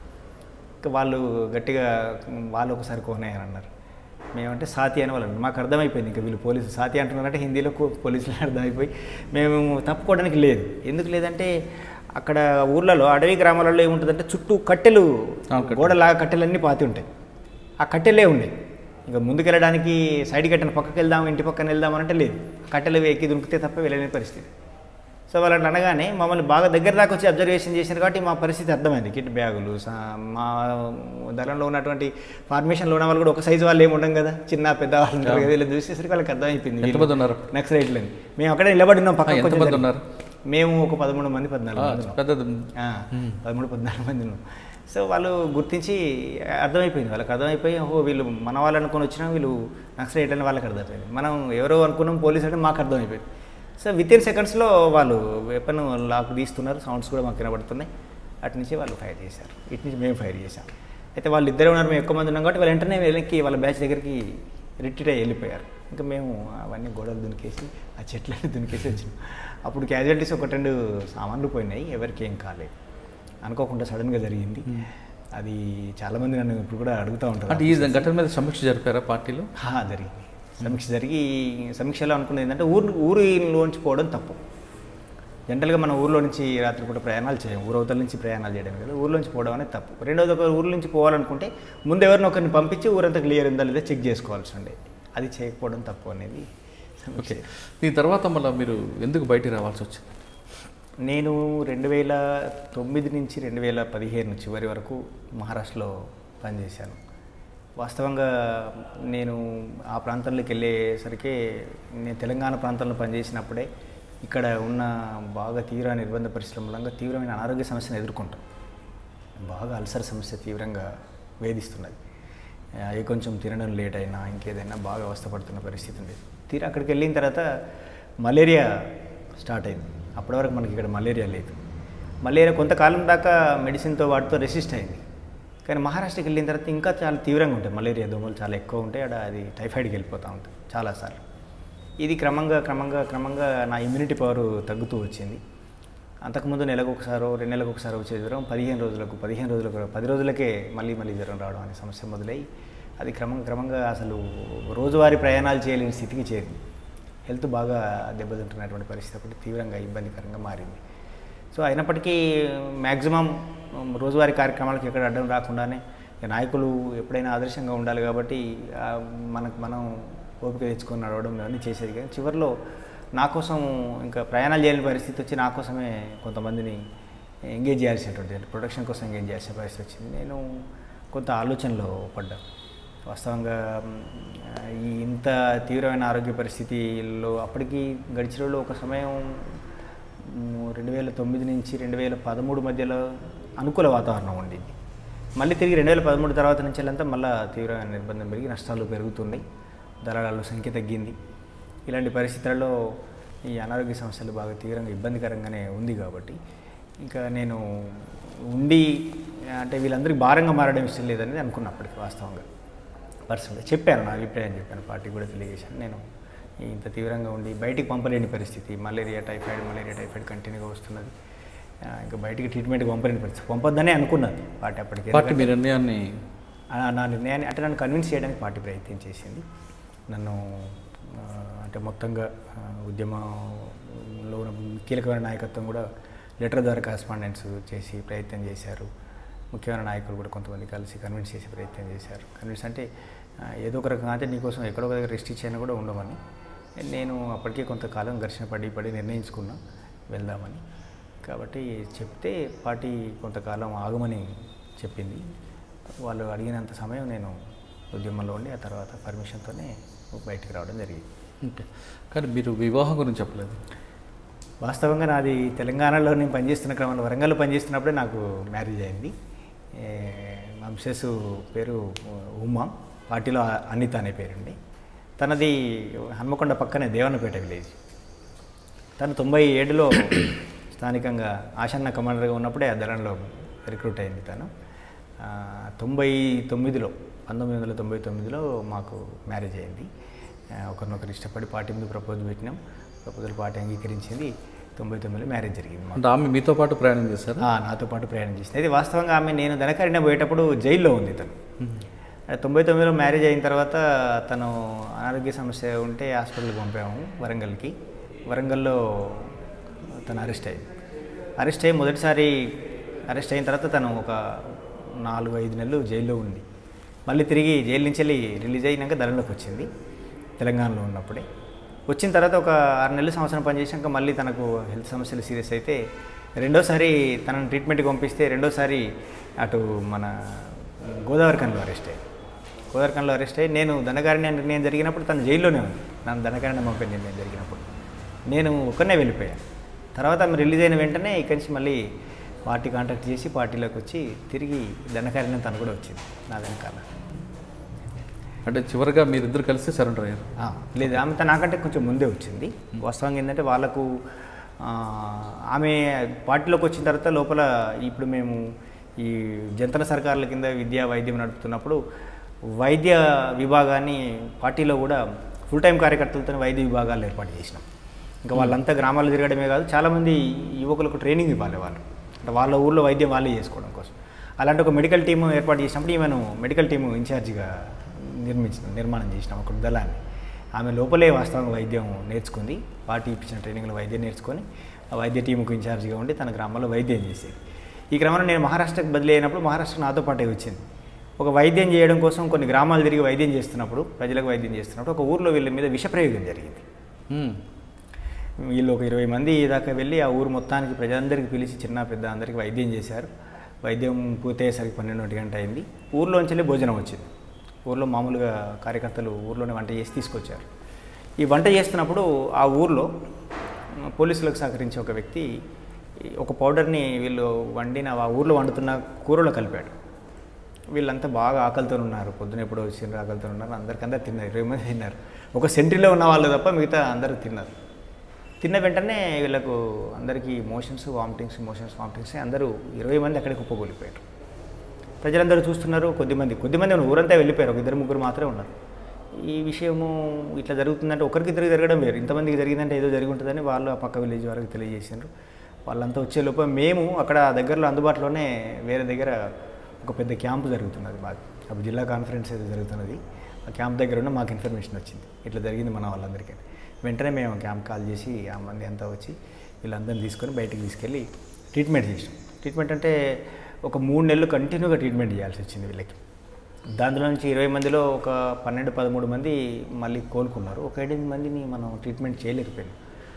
ఇంకా వాళ్ళు గట్టిగా వాళ్ళు ఒకసారి కోనయ్య అని అన్నారు మేమంటే సాతి అని వాళ్ళు అన్నారు. మాకు అర్థమైపోయింది ఇంకా వీళ్ళు పోలీసు సాతి అంటున్నారంటే హిందీలో కో- పోలీసులు అర్థమైపోయి మేము తప్పుకోవడానికి లేదు ఎందుకు లేదంటే అక్కడ ఊర్లలో అడవి గ్రామాలలో ఏముంటుందంటే చుట్టూ కట్టెలు ఆ, కట్టెలు. గోడలాగా కట్టెలన్నీ పాతి ఉంటాయి ఆ కట్టెలే ఉన్నాయి ఇంకా ముందుకెళ్ళడానికి సైడ్ కట్టిన పక్కకి వెళ్దాం ఇంటి పక్కన వెళ్దాం అంటే లేదు కట్టెలు ఎక్కి దునికితే తప్ప వెళ్ళలేని పరిస్థితి సో వాళ్ళు అట్లా అనగానే మమ్మల్ని బాగా దగ్గర దాకా వచ్చి అబ్జర్వేషన్ చేశారు కాబట్టి మా పరిస్థితి అర్థమైంది కిట్ బ్యాగులు సా- మా దళంలో ఉన్నటువంటి ఫార్మేషన్లో ఉన్న వాళ్ళు కూడా ఒక సైజు వాళ్ళు ఏమి ఉండం కదా చిన్న పెద్ద వాళ్ళు ఉంటారు కదా వీళ్ళని చూసేసరికి వాళ్ళకి అర్థమైపోయింది ఎంతమంది ఉన్నారు నక్సలైట్లని మేము అక్కడే నిలబడి ఉన్నాం పక్కన ఆ, ఎంతమంది ఉన్నారు? మేము ఒక పదమూడు మంది పద్నాలుగు మంది ఉన్నాం. పెద్దది ఆ, పదమూడు పద్నాలుగు మంది ఉన్నాం సో వాళ్ళు గుర్తించి అర్థమైపోయింది వాళ్ళకి అర్థమైపోయి ఓహో వీళ్ళు మన వాళ్ళు అనుకుని వచ్చినా వీళ్ళు నక్సలైట్ అని వాళ్ళకి అర్థమైపోయింది మనం ఎవరో అనుకున్నాం పోలీస్ అంటే మాకు అర్థమైపోయింది సో విత్ ఇన్ సెకండ్స్లో వాళ్ళు వెపన్ లాక్ తీస్తున్నారు సౌండ్స్ కూడా మాకు వినబడుతున్నాయి అటు నుంచి వాళ్ళు ఫైర్ చేశారు ఇటు నుంచి మేము ఫైర్ చేశాం అయితే వాళ్ళు ఇద్దరే ఉన్నారు మేము ఎక్కువ మంది ఉన్నాం కాబట్టి వాళ్ళు వెంటనే వెనక్కి వాళ్ళ బ్యాచ్ దగ్గరికి రిట్రీట్ అయ్యి వెళ్ళిపోయారు ఇంకా మేము అవన్నీ గోడలు దునికేసి ఆ చెట్లన్నీ దునికేసి వచ్చినాం అప్పుడు క్యాజువాలిటీస్ ఒక రెండు సామాన్లు పోయినాయి ఎవరికి ఏం కాలేదు అనుకోకుండా సడన్గా జరిగింది అది చాలామంది నన్ను ఇప్పుడు కూడా అడుగుతూ ఉంటారు అంటే ఈ ఘటన మీద సమీక్ష జరిపారా పార్టీలో హా, జరిగింది సమీక్ష జరిగి సమీక్షలో అనుకున్నది ఏంటంటే ఊరు ఊరిలోంచి పోవడం తప్పు జనరల్గా మన ఊర్లో నుంచి రాత్రిపూట ప్రయాణాలు చేయం ఊరవతల నుంచి ప్రయాణాలు చేయడం కదా ఊర్లోంచి పోవడం అనేది తప్పు రెండోది ఒక ఊరు నుంచి పోవాలనుకుంటే ముందు ఎవరిని ఒకరిని పంపించి ఊరంతా క్లియర్ ఉందా లేదా చెక్ చేసుకోవాల్సి ఉండే అది చేయకపోవడం తప్పు అనేది సమీక్ష ఓకే దీని తర్వాత మళ్ళీ మీరు ఎందుకు బయటికి రావాల్సి వచ్చింది నేను రెండు వేల తొమ్మిది నుంచి రెండు వేల పదిహేను చివరి వరకు మహారాష్ట్రలో పనిచేశాను వాస్తవంగా నేను ఆ ప్రాంతంలోకి వెళ్ళేసరికి నేను తెలంగాణ ప్రాంతంలో పనిచేసినప్పుడే ఇక్కడ ఉన్న బాగా తీవ్ర నిర్బంధ పరిస్థితుల మూలంగా తీవ్రమైన అనారోగ్య సమస్యను ఎదుర్కొంటాం బాగా అల్సర్ సమస్య తీవ్రంగా వేధిస్తున్నది ఆ, ఏ కొంచెం తినడం లేట్ అయినా ఇంకేదైనా బాగా అవస్థపడుతున్న పరిస్థితి ఉండేది తీరా అక్కడికి వెళ్ళిన తర్వాత మలేరియా స్టార్ట్ అయింది అప్పటి వరకు మనకి ఇక్కడ మలేరియా లేదు మలేరియా కొంతకాలం దాకా మెడిసిన్తో వాటితో రెసిస్ట్ అయింది కానీ మహారాష్ట్రకి వెళ్ళిన తర్వాత ఇంకా చాలా తీవ్రంగా ఉంటాయి మలేరియా దోమలు చాలా ఎక్కువ ఉంటాయి అక్కడ అది టైఫాయిడ్కి వెళ్ళిపోతూ ఉంటుంది చాలాసార్లు ఇది క్రమంగా క్రమంగా క్రమంగా నా ఇమ్యూనిటీ పవర్ తగ్గుతూ వచ్చింది అంతకుముందు నెలకు ఒకసారో రెండు నెలలకు ఒకసారి వచ్చే జ్వరం పదిహేను రోజులకు పదిహేను రోజులకు పది రోజులకే మళ్ళీ మళ్ళీ జ్వరం రావడం అనే సమస్య మొదలై అది క్రమంగా క్రమంగా అసలు రోజువారీ ప్రయాణాలు చేయలేని స్థితికి చేరింది హెల్త్ బాగా దెబ్బతింటున్నటువంటి పరిస్థితి ఒకటి తీవ్రంగా ఇబ్బందికరంగా మారింది సో అయినప్పటికీ మ్యాక్సిమం రోజువారీ కార్యక్రమాలకు ఎక్కడ అడ్డం రాకుండానే ఇక నాయకులు ఎప్పుడైనా ఆదర్శంగా ఉండాలి కాబట్టి ఆ, మనకు మనం ఓపిక తెచ్చుకొని నడవడం ఇవన్నీ చేసేది కానీ చివరిలో నా కోసం ఇంకా ప్రయాణాలు చేయని పరిస్థితి వచ్చి నా కోసమే కొంతమందిని ఎంగేజ్ చేయాల్సినటువంటి ప్రొడక్షన్ కోసం ఎంగేజ్ చేయాల్సిన పరిస్థితి వచ్చింది నేను కొంత ఆలోచనలో పడ్డా వాస్తవంగా మ్, ఈ ఇంత తీవ్రమైన ఆరోగ్య పరిస్థితిలో అప్పటికి గడిచిన రోజుల్లో ఒక సమయం మ్, రెండు వేల తొమ్మిది నుంచి రెండు వేల పదమూడు మధ్యలో అనుకూల వాతావరణం ఉండింది మళ్ళీ తిరిగి రెండు వేల పదమూడు తర్వాత నుంచి అంతా మళ్ళీ తీవ్రమైన నిర్బంధం పెరిగి నష్టాలు పెరుగుతున్నాయి దళాల సంఖ్య తగ్గింది ఇలాంటి పరిస్థితులలో ఈ అనారోగ్య సమస్యలు బాగా తీవ్రంగా ఇబ్బందికరంగానే ఉంది కాబట్టి ఇంకా నేను ఉండి అంటే వీళ్ళందరికీ భారంగా మారడం ఇష్టం లేదనేది అనుకున్నప్పటికీ వాస్తవంగా పర్సనల్గా చెప్పాను నా అభిప్రాయం చెప్పాను పార్టీకి కూడా తెలియజేశాను నేను ఇంత తీవ్రంగా ఉండి బయటికి పంపలేని పరిస్థితి మలేరియా టైఫాయిడ్ మలేరియా టైఫాయిడ్ కంటిన్యూగా వస్తున్నది ఆ, ఇంకా బయటికి ట్రీట్మెంట్కి పంపలేని పరిస్థితి పంపొద్దనే అనుకున్నది పార్టీ అప్పటికి పార్టీ మీ నిర్ణయాన్ని ఆ- నా నిర్ణయాన్ని అంటే నన్ను కన్విన్స్ చేయడానికి పార్టీ ప్రయత్నం చేసింది నన్ను ఆ, అంటే మొత్తంగా ఆ, ఉద్యమంలో ఉన్న కీలకమైన నాయకత్వం కూడా లెటర్ ద్వారా కరెస్పాండెన్స్ చేసి ప్రయత్నం చేశారు ముఖ్యమైన నాయకులు కూడా కొంతమంది కలిసి కన్విన్స్ చేసే ప్రయత్నం చేశారు కన్విన్స్ అంటే ఆ, ఏదో ఒక రకంగా అంటే నీకోసం ఎక్కడో ఒక దగ్గర రెస్ట్ ఇచ్చాను కూడా ఉండమని నేను అప్పటికే కొంతకాలం ఘర్షణ పడి పడి నిర్ణయించుకున్నా వెళ్దామని కాబట్టి చెప్తే పార్టీ కొంతకాలం ఆగమని చెప్పింది వాళ్ళు అడిగినంత సమయం నేను ఉద్యమంలో ఉండి ఆ తర్వాత పర్మిషన్తోనే బయటికి రావడం జరిగింది ఓకే కానీ మీరు వివాహం గురించి చెప్పలేదు వాస్తవంగా నాది తెలంగాణలో నేను పనిచేస్తున్న క్రమంలో వరంగల్లో పనిచేస్తున్నప్పుడే నాకు మ్యారేజ్ అయింది ఏ, మా మిస్సెస్ పేరు ఉమా పార్టీలో అనిత అనే పేరుండి తనది హన్మకొండ పక్కనే దేవన్నపేట విలేజ్ తను తొంభై ఏడులో స్థానికంగా ఆసన్న కమాండర్గా ఉన్నప్పుడే ఆ దళంలో రిక్రూట్ అయింది తను ఆ, తొంభై తొమ్మిదిలో పంతొమ్మిది వందల తొంభై తొమ్మిదిలో మాకు మ్యారేజ్ అయింది ఆ, ఒకరినొకరు ఇష్టపడి పార్టీ ముందు ప్రపోజ్ పెట్టినాం ప్రపోజల్ పార్టీ అంగీకరించింది తొంభై తొమ్మిదిలో మ్యారేజ్ జరిగింది మాకు అంటే ఆమె మీతో పాటు ప్రయాణం చేశారా ఆ, నాతో పాటు ప్రయాణం చేసింది ఇది వాస్తవంగా ఆమె నేను ధనకరిణ పోయేటప్పుడు జైల్లో ఉంది తను ఆ, తొంభై తొమ్మిదిలో మ్యారేజ్ అయిన తర్వాత తను అనారోగ్య సమస్య ఉంటే హాస్పిటల్కి పంపాము వరంగల్కి వరంగల్లో తను అరెస్ట్ అయింది అరెస్ట్ అయ్యి మొదటిసారి అరెస్ట్ అయిన తర్వాత తను ఒక నాలుగు ఐదు నెలలు జైల్లో ఉంది మళ్ళీ తిరిగి జైలు నుంచి వెళ్ళి రిలీజ్ అయినాక దళంలోకి వచ్చింది తెలంగాణలో ఉన్నప్పుడే వచ్చిన తర్వాత ఒక ఆరు నెలలు సంవత్సరం పనిచేసాక మళ్ళీ తనకు హెల్త్ సమస్యలు సీరియస్ అయితే రెండోసారి తనను ట్రీట్మెంట్కి పంపిస్తే రెండోసారి అటు మన గోదావరి కన్లో అరెస్ట్ అయ్యి గోదావరి కన్లో అరెస్ట్ అయ్యి నేను దండకారణ్య నిర్ణయం జరిగినప్పుడు తను జైల్లోనే ఉంది నన్ను దండకారణ్యం పంపే నిర్ణయం జరిగినప్పుడు నేను ఒక్కనే వెళ్ళిపోయాను తర్వాత ఆమె రిలీజ్ అయిన వెంటనే ఇక్కడి నుంచి మళ్ళీ పార్టీ కాంటాక్ట్ చేసి పార్టీలోకి వచ్చి తిరిగి దండకారణ్యం తను కూడా వచ్చింది నా వెనకాల అంటే చివరిగా మీరిద్దరు కలిసి సరెండర్ అయ్యారు ఆ, లేదు ఆమె తన నాకంటే కొంచెం ముందే వచ్చింది వాస్తవంగా ఏంటంటే వాళ్ళకు ఆ, ఆమె పార్టీలోకి వచ్చిన తర్వాత లోపల ఇప్పుడు మేము ఈ జంతన సర్కార్ల కింద విద్యా వైద్యం నడుపుతున్నప్పుడు వైద్య విభాగాన్ని పార్టీలో కూడా ఫుల్ టైం కార్యకర్తలతో వైద్య విభాగాలు ఏర్పాటు చేసినాం ఇంకా వాళ్ళంతా గ్రామాల్లో తిరగడమే కాదు చాలామంది యువకులకు ట్రైనింగ్ ఇవ్వాలి వాళ్ళు అంటే వాళ్ళ ఊళ్ళో వైద్యం వాళ్ళే చేసుకోవడం కోసం అలాంటి ఒక మెడికల్ టీము ఏర్పాటు చేసినప్పుడు ఈమెను మెడికల్ టీము ఇన్ఛార్జిగా నిర్మించిన నిర్మాణం చేసినాం ఒక దళాన్ని ఆమె లోపలే వాస్తవంగా వైద్యం నేర్చుకుంది పార్టీ ఇప్పించిన ట్రైనింగ్లో వైద్యం నేర్చుకొని ఆ వైద్య టీముకు ఇన్ఛార్జిగా ఉండి తన గ్రామంలో వైద్యం చేసేది ఈ క్రమంలో నేను మహారాష్ట్రకు బదిలీ అయినప్పుడు మహారాష్ట్ర నాతో పాటే వచ్చింది ఒక వైద్యం చేయడం కోసం కొన్ని గ్రామాలు తిరిగి వైద్యం చేస్తున్నప్పుడు ప్రజలకు వైద్యం చేస్తున్నప్పుడు ఒక ఊర్లో వీళ్ళ మీద విషప్రయోగం జరిగింది మ్మ్. వీళ్ళు ఒక ఇరవై మంది దాకా వెళ్ళి ఆ ఊరు మొత్తానికి ప్రజలందరికీ పిలిచి చిన్న పెద్ద అందరికీ వైద్యం చేశారు వైద్యం పూర్తయ్యేసరికి పన్నెండు గంట అయింది ఊర్లోంచి వెళ్ళి భోజనం వచ్చింది ఊర్లో మామూలుగా కార్యకర్తలు ఊర్లోనే వంట చేసి తీసుకొచ్చారు ఈ వంట చేస్తున్నప్పుడు ఆ ఊర్లో మ్, పోలీసులకు సహకరించే ఒక వ్యక్తి ఈ ఒక పౌడర్ని వీళ్ళు వండిన ఆ ఊర్లో వండుతున్న కూరలో కలిపాడు వీళ్ళంతా బాగా ఆకలితో ఉన్నారు పొద్దున ఎప్పుడో వచ్చిండ్రు ఆకలితో ఉన్నారు అందరికందరూ తిన్నారు ఇరవై మంది తిన్నారు ఒక సెంట్రీలో ఉన్న వాళ్ళు తప్ప మిగతా అందరూ తిన్నారు తిన్న వెంటనే వీళ్ళకు అందరికీ మోషన్స్ వామిటింగ్స్ మోషన్స్ వామిటింగ్స్ అందరూ ఇరవై మంది అక్కడికి కుప్పగొలిపోయారు ప్రజలందరూ చూస్తున్నారు కొద్దిమంది కొద్దిమంది ఉన్నారు. ఊరంతా వెళ్ళిపోయారు ఒక ఇద్దరు ముగ్గురు మాత్రమే ఉన్నారు ఈ విషయము ఇట్లా జరుగుతుందంటే ఒకరికి ఇద్దరికి జరగడం వేరు ఇంతమందికి జరిగిందంటే ఏదో జరిగి ఉంటుందని వాళ్ళు ఆ పక్క విలేజ్ వారికి తెలియజేసారు వాళ్ళంతా వచ్చే లోపల మేము అక్కడ దగ్గరలో అందుబాటులోనే వేరే దగ్గర ఒక పెద్ద క్యాంపు జరుగుతున్నది మాది అప్పుడు జిల్లా కాన్ఫరెన్స్ ఏదో జరుగుతున్నది ఆ క్యాంప్ దగ్గర ఉన్న మాకు ఇన్ఫర్మేషన్ వచ్చింది ఇట్లా జరిగింది మన వాళ్ళందరికీ వెంటనే మేము క్యాంప్ కాల్ చేసి ఆ మంది అంతా వచ్చి వీళ్ళందరినీ తీసుకొని బయటికి తీసుకెళ్ళి ట్రీట్మెంట్ చేసాం ట్రీట్మెంట్ అంటే ఒక మూడు నెలలు కంటిన్యూగా ట్రీట్మెంట్ చేయాల్సి వచ్చింది వీళ్ళకి దాంట్లో నుంచి ఇరవై మందిలో ఒక పన్నెండు పదమూడు మంది మళ్ళీ కోలుకున్నారు ఒక ఎనిమిది మందిని మనం ట్రీట్మెంట్ చేయలేకపోయాం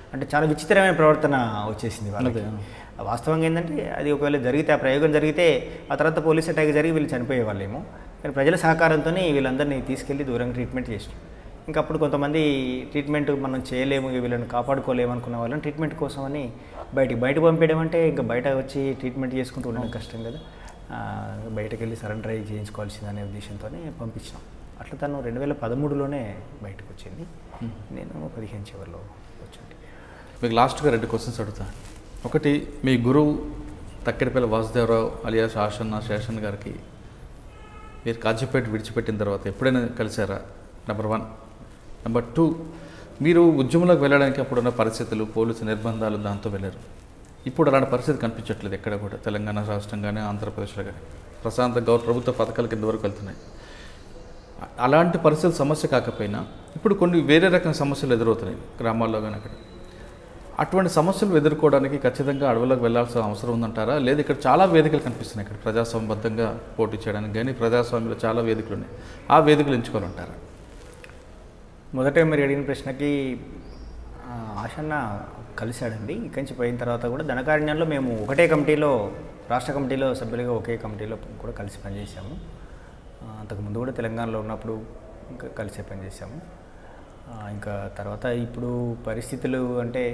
అంటే చాలా విచిత్రమైన ప్రవర్తన వచ్చేసింది వాళ్ళకి అదే. వాస్తవంగా ఏంటంటే అది ఒకవేళ జరిగితే ఆ ప్రయోగం జరిగితే ఆ తర్వాత పోలీస్ అటాక్ జరిగి వీళ్ళు చనిపోయే వాళ్ళేమో కానీ ప్రజల సహకారంతో వీళ్ళందరినీ తీసుకెళ్ళి దూరంగా ట్రీట్మెంట్ చేసినాం ఇంకా అప్పుడు కొంతమంది ట్రీట్మెంట్ మనం చేయలేము ఇక వీళ్ళని కాపాడుకోలేము అనుకున్న వాళ్ళని ట్రీట్మెంట్ కోసమని బయటికి బయట పంపించడం అంటే ఇంకా బయట వచ్చి ట్రీట్మెంట్ చేసుకుంటూ ఉండడం కష్టం కదా ఆ, బయటకు వెళ్ళి సరెండర్ అయ్యి చేయించుకోవాల్సింది అనే ఉద్దేశంతోనే పంపించినాం అట్లా తను రెండు వేల పదమూడులోనే బయటకు వచ్చింది నేను పదిహేను చివరిలో వచ్చింది మీకు లాస్ట్గా రెండు క్వశ్చన్స్ అడుగుతాను ఒకటి మీ గురువు తక్కెడపల్లి వాసుదేవరావు అలియాస్ ఆషన్న శేషన్ గారికి మీరు కాజీపేట విడిచిపెట్టిన తర్వాత ఎప్పుడైనా కలిసారా నెంబర్ వన్ నెంబర్ టూ మీరు ఉద్యమంలోకి వెళ్ళడానికి అప్పుడున్న పరిస్థితులు పోలీసు నిర్బంధాలు దాంతో వెళ్ళారు ఇప్పుడు అలాంటి పరిస్థితి కనిపించట్లేదు ఎక్కడ కూడా తెలంగాణ రాష్ట్రం కానీ ఆంధ్రప్రదేశ్లో కానీ ప్రశాంత గౌరవ ప్రభుత్వ పథకాల కింద వరకు వెళ్తున్నాయి అ- అలాంటి పరిస్థితులు సమస్య కాకపోయినా ఇప్పుడు కొన్ని వేరే రకం సమస్యలు ఎదురవుతున్నాయి గ్రామాల్లో కానీ అక్కడ అటువంటి సమస్యలు ఎదుర్కోవడానికి ఖచ్చితంగా అడవులకు వెళ్ళాల్సిన అవసరం ఉందంటారా లేదు ఇక్కడ చాలా వేదికలు కనిపిస్తున్నాయి ఇక్కడ ప్రజాస్వామ్యబద్ధంగా పోటీ చేయడానికి కానీ ప్రజాస్వామ్యంలో చాలా వేదికలు ఉన్నాయి ఆ వేదికలు ఎంచుకోవాలంటారా మొదట మీరు అడిగిన ప్రశ్నకి ఆ, ఆశన్న కలిశాడండి ఇక్కడి నుంచి పోయిన తర్వాత కూడా ధనకారణ్యంలో మేము ఒకటే కమిటీలో రాష్ట్ర కమిటీలో సభ్యులుగా ఒకే కమిటీలో కూడా కలిసి పనిచేసాము ఆ, అంతకుముందు కూడా తెలంగాణలో ఉన్నప్పుడు ఇంకా కలిసే పనిచేసాము ఆ, ఇంకా తర్వాత ఇప్పుడు పరిస్థితులు అంటే